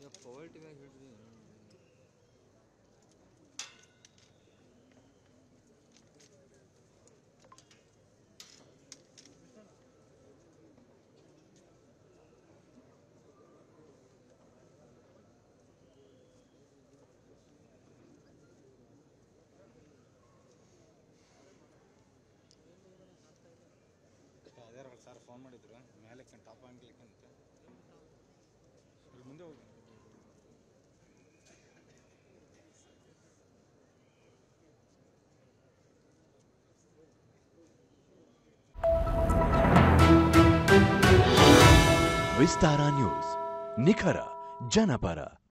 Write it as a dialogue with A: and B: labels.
A: power ಟಿವ್ಯಾಗ ಹಿಡ್ರಿ
B: ಅದೇ sir phone ಮಾಡಿದ್ರು ಮೇಲೆ ಟಾಪ್ ಆಗ್ಲಿಕ್ಕೆ ಅಂತ ಇಲ್ಲಿ ಮುಂದೆ ಹೋಗಿ
C: ವಿಸ್ತಾರ ನ್ಯೂಸ್ ನಿಖರ ಜನಪರ